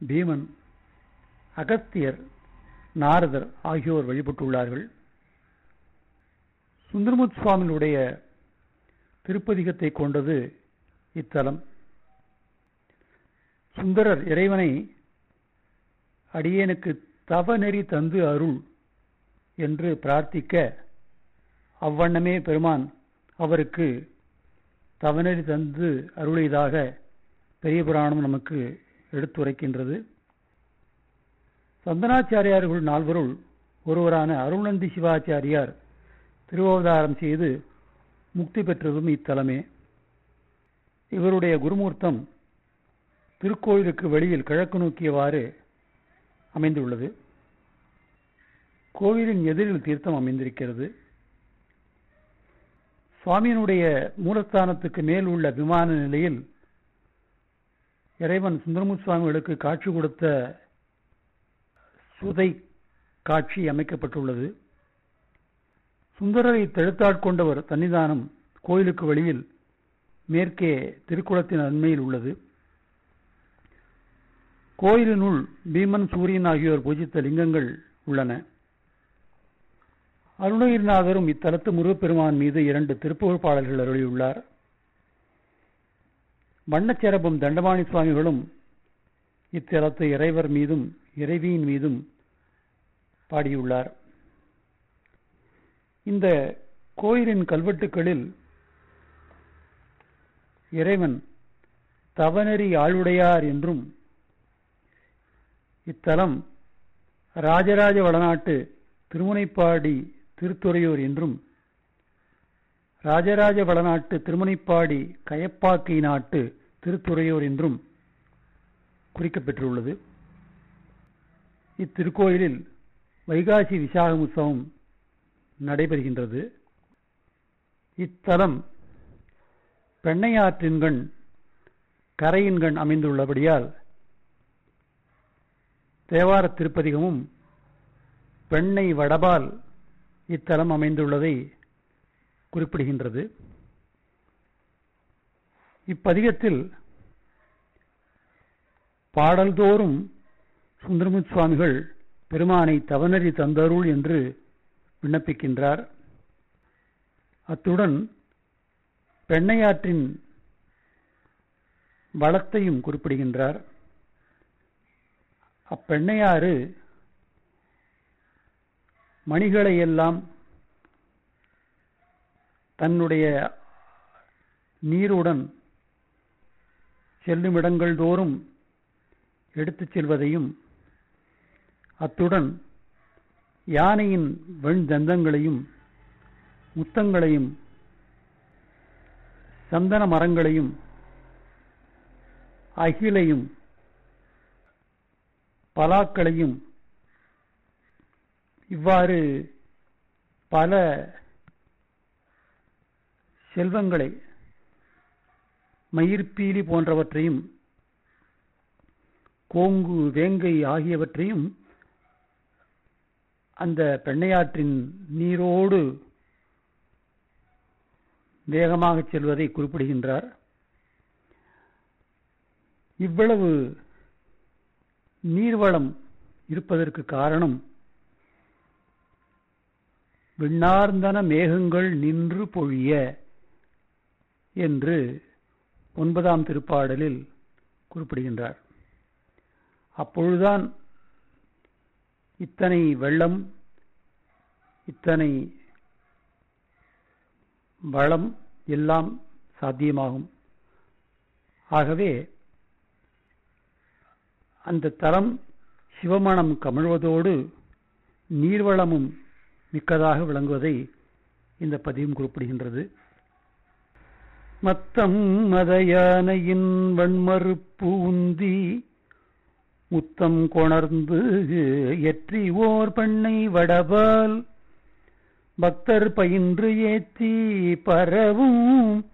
பீமன் அகஸ்தியர் நாரதர் ஆகியோர் வழிபட்டுள்ளார்கள் சுந்தரமுத் சுவாமிகளுடைய திருப்பதிகத்தை கொண்டது இத்தலம் சுந்தரர் இறைவனை அடியேனுக்கு தவநெறி தந்து அருள் என்று பிரார்த்திக்க அவ்வண்ணமே பெருமான் அவருக்கு தவநெறி தந்து அருளியதாக பெரிய புராணம் நமக்கு எடுத்துரைக்கின்றது சந்தனாச்சாரியார்கள் நால்வருள் ஒருவரான அருள்நந்தி சிவாச்சாரியார் திருவவதாரம் செய்து முக்தி பெற்றதும் இத்தலமே இவருடைய குருமூர்த்தம் திருக்கோயிலுக்கு வெளியில் கிழக்கு நோக்கியவாறு அமைந்துள்ளது கோவிலின் எதிரில் தீர்த்தம் அமைந்திருக்கிறது சுவாமியினுடைய மூலஸ்தானத்துக்கு மேல் உள்ள விமான நிலையில் இறைவன் சுந்தரமுத் சுவாமிகளுக்கு காட்சி கொடுத்த சுதை காட்சி அமைக்கப்பட்டுள்ளது சுந்தரரை தடுத்தாட்கொண்டவர் சன்னிதானம் கோயிலுக்கு வெளியில் மேற்கே திருக்குளத்தின் அண்மையில் உள்ளது கோயிலினுள் பீமன் சூரியன் ஆகியோர் பூஜித்த லிங்கங்கள் உள்ளன அருணகிரிநாதரும் இத்தலத்து முருகப்பெருமான் மீது இரண்டு திருப்புகழ் பாடல்கள் அருளியுள்ளார் வண்ணச்சரபம் தண்டபாணி சுவாமிகளும் இத்தலத்து இறைவர் மீதும் இறைவியின் மீதும் பாடியுள்ளார் இந்த கோயிலின் கல்வெட்டுகளில் இறைவன் தவநெறி ஆளுடையார் என்றும் இத்தலம் ராஜராஜ வடநாட்டு திருமுனைப்பாடி திருத்துறையூர் என்றும் ராஜராஜ வடநாட்டு திருமுனைப்பாடி கயப்பாக்கை நாட்டு திருத்துறையூர் என்றும் குறிக்கப்பெற்றுள்ளது இத்திருக்கோயிலில் வைகாசி விசாக உற்சவம் நடைபெறுகின்றது இத்தலம் பெண்ணையாற்றின்கண் கரையின்கண் அமைந்துள்ளபடியால் தேவார திருப்பதிகமும் பெண்ணை வடபால் இத்தலம் அமைந்துள்ளதை குறிப்பிடுகின்றது இப்பதிகத்தில் பாடல்தோறும் சுந்தரமுத் சுவாமிகள் பெருமானை தவநெறி தந்தருள் என்று விண்ணப்பிக்கின்றார் அத்துடன் பெண்ணையாற்றின் வளத்தையும் குறிப்பிடுகின்றார் அப்பெண்ணையாறு மணிகளை எல்லாம் தன்னுடைய நீருடன் செல்லும் இடங்கள் தோறும் எடுத்துச் செல்வதையும் அத்துடன் யானையின் வெண் தந்தங்களையும் முத்தங்களையும் சந்தன மரங்களையும் அகிலையும் பலாக்களையும் இவ்வாறு பல செல்வங்களை மயிர்பீலி போன்றவற்றையும் கோங்கு வேங்கை ஆகியவற்றையும் அந்த பெண்ணையாற்றின் நீரோடு வேகமாக செல்வதை குறிப்பிடுகின்றார் இவ்வளவு நீர்வளம் இருப்பதற்கு காரணம் விண்ணார்ந்தன மேகங்கள் நின்று பொழிய என்று ஒன்பதாம் திருப்பாடலில் குறிப்பிடுகின்றார் அப்பொழுதுதான் இத்தனை வெள்ளம் இத்தனை வளம் எல்லாம் சாத்தியமாகும் ஆகவே அந்த தலம் சிவமணம் கமழ்வதோடு நீர்வளமும் மிக்கதாக விளங்குவதை இந்த பதிவும் குறிப்பிடுகின்றது மத்தம் மதயானையின் வன்மறுப்பு உந்தி முத்தம் கொணர்ந்து எற்றி ஓர் பெண்ணை வடபால் பக்தர் பயின்று ஏத்தி பரவும்